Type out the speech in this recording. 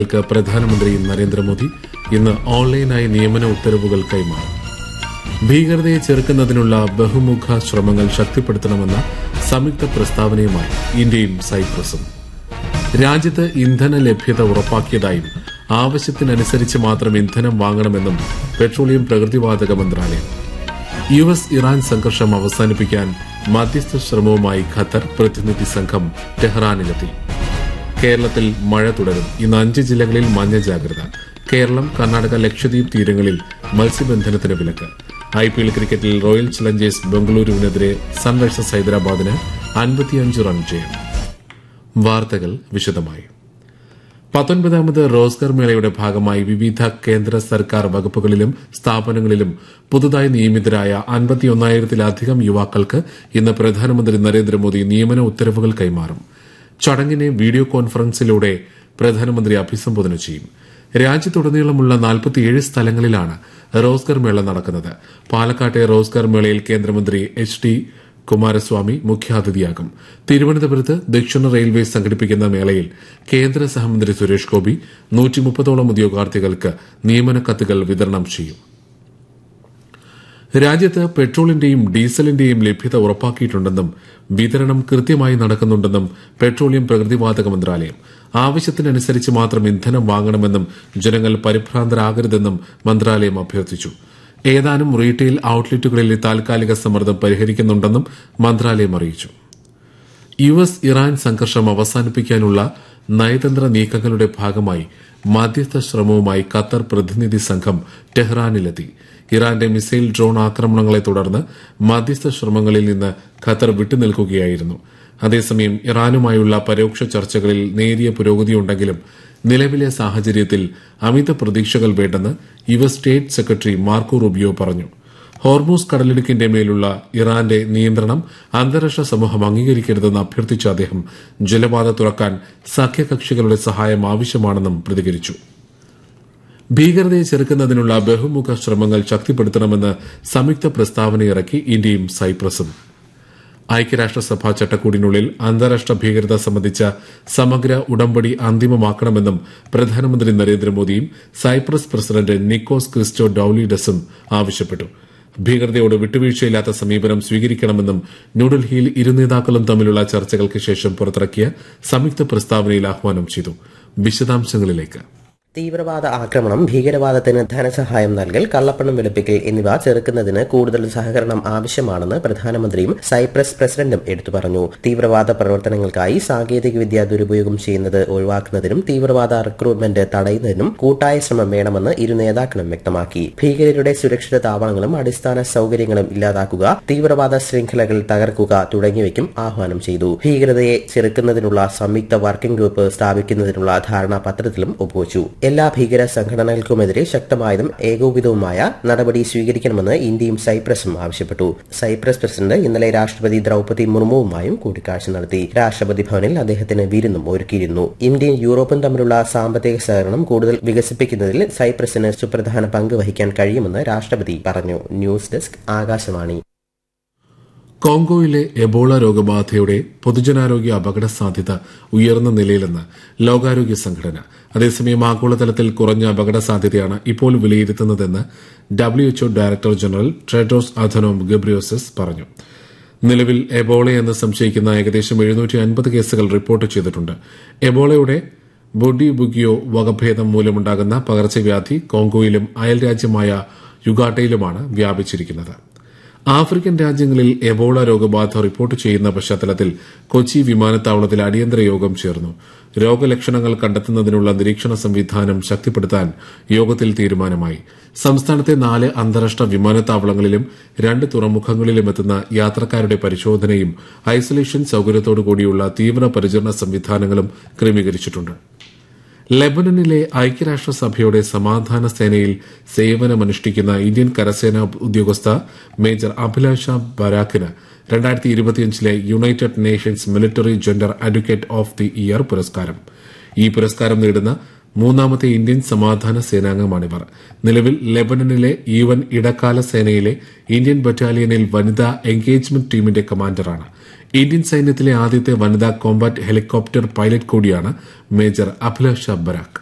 ക്ക് പ്രധാനമന്ത്രി നരേന്ദ്രമോദി ഇന്ന് ഓൺലൈനായി നിയമന ഉത്തരവുകൾ കൈമാറും ഭീകരതയെ ചെറുക്കുന്നതിനുള്ള ബഹുമുഖ ശ്രമങ്ങൾ ശക്തിപ്പെടുത്തണമെന്ന സംയുക്ത പ്രസ്താവനയുമായി ഇന്ത്യയും സൈപ്രസും രാജ്യത്ത് ഇന്ധന ലഭ്യത ഉറപ്പാക്കിയതായും ആവശ്യത്തിനനുസരിച്ച് മാത്രം ഇന്ധനം വാങ്ങണമെന്നും പെട്രോളിയം പ്രകൃതിവാതക മന്ത്രാലയം യു എസ് ഇറാൻ സംഘർഷം അവസാനിപ്പിക്കാൻ മധ്യസ്ഥ ശ്രമവുമായി ഖത്തർ പ്രതിനിധി സംഘം ടെഹ്റാനിലെത്തി കേരളത്തിൽ മഴ തുടരും ഇന്ന് അഞ്ച് ജില്ലകളിൽ മഞ്ഞ ജാഗ്രത കേരളം കർണാടക ലക്ഷദ്വീപ് തീരങ്ങളിൽ മത്സ്യബന്ധനത്തിന് വിലക്ക് ഐ പി എൽ ക്രിക്കറ്റിൽ റോയൽ ചലഞ്ചേഴ്സ് ബംഗളൂരുവിനെതിരെ സൺറൈസേഴ്സ് ഹൈദരാബാദിന് അൻപത്തിയഞ്ച് റൺ ജയം വാർത്തകൾ വിശദമായി പത്തൊൻപതാമത് റോസ്ഗർ മേളയുടെ ഭാഗമായി വിവിധ കേന്ദ്ര സർക്കാർ വകുപ്പുകളിലും സ്ഥാപനങ്ങളിലും പുതുതായി നിയമിതരായ അൻപത്തിയൊന്നായിരത്തിലധികം യുവാക്കൾക്ക് ഇന്ന് പ്രധാനമന്ത്രി നരേന്ദ്രമോദി നിയമന ഉത്തരവുകൾ കൈമാറും ചടങ്ങിനെ വീഡിയോ കോൺഫറൻസിലൂടെ പ്രധാനമന്ത്രി അഭിസംബോധന ചെയ്യും രാജ്യത്തുടനീളമുള്ള നാൽപ്പത്തിയേഴ് സ്ഥലങ്ങളിലാണ് റോസ്ഗർ മേള നടക്കുന്നത് പാലക്കാട്ടെ റോസ്ഗർ മേളയിൽ കേന്ദ്രമന്ത്രി എച്ച് ഡി കുമാരസ്വാമി മുഖ്യാതിഥിയാകും തിരുവനന്തപുരത്ത് ദക്ഷിണ റെയിൽവേ സംഘടിപ്പിക്കുന്ന മേളയിൽ കേന്ദ്ര സഹമന്ത്രി സുരേഷ് ഗോപി നൂറ്റിമുപ്പതോളം ഉദ്യോഗാർത്ഥികൾക്ക് നിയമന കത്തുകൾ വിതരണം ചെയ്യും രാജ്യത്ത് പെട്രോളിന്റെയും ഡീസലിന്റെയും ലഭ്യത ഉറപ്പാക്കിയിട്ടുണ്ടെന്നും വിതരണം കൃത്യമായി നടക്കുന്നുണ്ടെന്നും പെട്രോളിയം പ്രകൃതിവാതക മന്ത്രാലയം ആവശ്യത്തിനനുസരിച്ച് മാത്രം ഇന്ധനം വാങ്ങണമെന്നും ജനങ്ങൾ പരിഭ്രാന്തരാകരുതെന്നും മന്ത്രാലയം അഭ്യർത്ഥിച്ചു ഏതാനും റീറ്റെയിൽ ഔട്ട്ലെറ്റുകളിലെ താൽക്കാലിക സമ്മർദ്ദം പരിഹരിക്കുന്നുണ്ടെന്നും മന്ത്രാലയം അറിയിച്ചു യു എസ് ഇറാൻ സംഘർഷം അവസാനിപ്പിക്കാനുള്ള നയതന്ത്ര നീക്കങ്ങളുടെ ഭാഗമായി മധ്യസ്ഥ ശ്രമവുമായി ഖത്തർ പ്രതിനിധി സംഘം ടെഹ്റാനിലെത്തി ഇറാന്റെ മിസൈൽ ഡ്രോൺ ആക്രമണങ്ങളെ തുടർന്ന് മധ്യസ്ഥ ശ്രമങ്ങളിൽ നിന്ന് ഖത്തർ വിട്ടുനിൽക്കുകയായിരുന്നു അതേസമയം ഇറാനുമായുള്ള പരോക്ഷ ചർച്ചകളിൽ നേരിയ പുരോഗതിയുണ്ടെങ്കിലും നിലവിലെ സാഹചര്യത്തിൽ അമിത പ്രതീക്ഷകൾ വേണ്ടെന്ന് U S state secretary Marco Rubio പറഞ്ഞു ഹോർമൂസ് കടലിടുക്കിന്റെ മേലുള്ള ഇറാന്റെ നിയന്ത്രണം അന്താരാഷ്ട്ര സമൂഹം അംഗീകരിക്കരുതെന്ന് അഭ്യർത്ഥിച്ച അദ്ദേഹം ജലപാത തുറക്കാൻ സഖ്യകക്ഷികളുടെ സഹായം ആവശ്യമാണെന്നും പ്രതികരിച്ചു ഭീകരതയെ ചെറുക്കുന്നതിനുള്ള ബഹുമുഖ ശ്രമങ്ങൾ ശക്തിപ്പെടുത്തണമെന്ന് സംയുക്ത പ്രസ്താവനയിറക്കി ഇന്ത്യയും സൈപ്രസും ഐക്യരാഷ്ട്രസഭാ ചട്ടക്കൂടിനുള്ളിൽ അന്താരാഷ്ട്ര ഭീകരത സംബന്ധിച്ച സമഗ്ര ഉടമ്പടി അന്തിമമാക്കണമെന്നും പ്രധാനമന്ത്രി നരേന്ദ്രമോദിയും സൈപ്രസ് പ്രസിഡന്റ് നിക്കോസ് ക്രിസ്റ്റോ ഡൌലിഡസും ആവശ്യപ്പെട്ടു ഭീകരതയോട് വിട്ടുവീഴ്ചയില്ലാത്ത സമീപനം സ്വീകരിക്കണമെന്നും ന്യൂഡൽഹിയിൽ ഇരു നേതാക്കളും തമ്മിലുള്ള ചർച്ചകൾക്ക് ശേഷം പുറത്തിറക്കിയ സംയുക്ത പ്രസ്താവനയിൽ ആഹ്വാനം ചെയ്തു വിശദാംശങ്ങളിലേക്ക് തീവ്രവാദ ആക്രമണം ഭീകരവാദത്തിന് ധനസഹായം നൽകൽ കള്ളപ്പണം വെളുപ്പിക്കൽ എന്നിവ ചെറുക്കുന്നതിന് കൂടുതൽ സഹകരണം ആവശ്യമാണെന്ന് പ്രധാനമന്ത്രിയും സൈപ്രസ് പ്രസിഡന്റും എടുത്തു പറഞ്ഞു തീവ്രവാദ പ്രവർത്തനങ്ങൾക്കായി സാങ്കേതികവിദ്യ ദുരുപയോഗം ചെയ്യുന്നത് ഒഴിവാക്കുന്നതിനും തീവ്രവാദ റിക്രൂട്ട്മെന്റ് തടയുന്നതിനും കൂട്ടായ ശ്രമം വേണമെന്ന് ഇരു നേതാക്കളും വ്യക്തമാക്കി ഭീകരരുടെ സുരക്ഷിത താവളങ്ങളും അടിസ്ഥാന സൌകര്യങ്ങളും ഇല്ലാതാക്കുക തീവ്രവാദ ശൃംഖലകൾ തകർക്കുക തുടങ്ങിയവയ്ക്കും ആഹ്വാനം ചെയ്തു ഭീകരതയെ ചെറുക്കുന്നതിനുള്ള സംയുക്ത വർക്കിംഗ് ഗ്രൂപ്പ് സ്ഥാപിക്കുന്നതിനുള്ള ധാരണാപത്രത്തിലും ഒപ്പുവച്ചു എല്ലാ ഭീകര സംഘടനകൾക്കുമെതിരെ ശക്തമായതും ഏകോപിതവുമായ നടപടി സ്വീകരിക്കണമെന്ന് ഇന്ത്യയും സൈപ്രസും ആവശ്യപ്പെട്ടു സൈപ്രസ് പ്രസിഡന്റ് ഇന്നലെ രാഷ്ട്രപതി ദ്രൌപതി മുർമുവുമായും കൂടിക്കാഴ്ച നടത്തി രാഷ്ട്രപതി ഭവനിൽ അദ്ദേഹത്തിന് വിരുന്നും ഒരുക്കിയിരുന്നു ഇന്ത്യയും യൂറോപ്പും തമ്മിലുള്ള സാമ്പത്തിക സഹകരണം കൂടുതൽ വികസിപ്പിക്കുന്നതിൽ സൈപ്രസിന് സുപ്രധാന പങ്ക് വഹിക്കാൻ കഴിയുമെന്ന് രാഷ്ട്രപതി പറഞ്ഞു ന്യൂസ് ഡെസ്ക് ആകാശവാണി കോങ്കോയിലെ എബോള രോഗബാധയുടെ പൊതുജനാരോഗ്യ അപകട സാധ്യത ഉയർന്ന നിലയിലെന്ന് ലോകാരോഗ്യ സംഘടന അതേസമയം ആഗോളതലത്തിൽ കുറഞ്ഞ അപകട സാധ്യതയാണ് ഇപ്പോൾ വിലയിരുത്തുന്നതെന്ന് WHO director general Tedros Adhanom Ghebreyesus പറഞ്ഞു നിലവിൽ എബോളയെന്ന് സംശയിക്കുന്ന ഏകദേശം എഴുന്നൂറ്റി അൻപത് കേസുകൾ റിപ്പോർട്ട് ചെയ്തിട്ടുണ്ട് എബോളയുടെ ബൊഡി ബുഗിയോ വകഭേദം മൂലമുണ്ടാകുന്ന പകർച്ചവ്യാധി കോങ്കോയിലും അയൽരാജ്യമായ യുഗാട്ടയിലുമാണ് വ്യാപിച്ചിരിക്കുന്നത് ആഫ്രിക്കൻ രാജ്യങ്ങളിൽ എബോള രോഗബാധ റിപ്പോർട്ട് ചെയ്യുന്ന പശ്ചാത്തലത്തിൽ കൊച്ചി വിമാനത്താവളത്തിൽ അടിയന്തര യോഗം ചേർന്നു രോഗലക്ഷണങ്ങൾ കണ്ടെത്തുന്നതിനുള്ള നിരീക്ഷണ സംവിധാനം ശക്തിപ്പെടുത്താൻ യോഗത്തിൽ തീരുമാനമായി സംസ്ഥാനത്തെ നാല് അന്താരാഷ്ട്ര വിമാനത്താവളങ്ങളിലും രണ്ട് തുറമുഖങ്ങളിലും എത്തുന്ന യാത്രക്കാരുടെ പരിശോധനയും ഐസൊലേഷൻ സൌകര്യത്തോടുകൂടിയുള്ള തീവ്ര പരിചരണ സംവിധാനങ്ങളും ക്രമീകരിച്ചിട്ടുണ്ട് ലെബനനിലെ ഐക്യരാഷ്ട്രസഭയുടെ സമാധാന സേനയിൽ സേവനമനുഷ്ഠിക്കുന്ന ഇന്ത്യൻ കരസേനാ ഉദ്യോഗസ്ഥ മേജർ അഭിലാഷ ബരാക്കിന് രണ്ടായിരത്തി ഇരുപത്തിയഞ്ചിലെ United Nations military gender advocate of the year പുരസ്കാരം ഈ പുരസ്കാരം നേടുന്ന മൂന്നാമത്തെ ഇന്ത്യൻ സമാധാന സേനാംഗമാണിവർ നിലവിൽ ലെബനനിലെ യു എൻ ഇടക്കാല സേനയിലെ ഇന്ത്യൻ ബറ്റാലിയനിൽ വനിതാ എൻഗേജ്മെന്റ് ടീമിന്റെ കമാൻഡറാണ് ഇന്ത്യൻ സൈന്യത്തിലെ ആദ്യത്തെ വനിതാ കോമ്പാറ്റ് ഹെലികോപ്റ്റർ പൈലറ്റ് കൂടിയാണ് മേജർ അഭിലാഷ ബരാക്ക്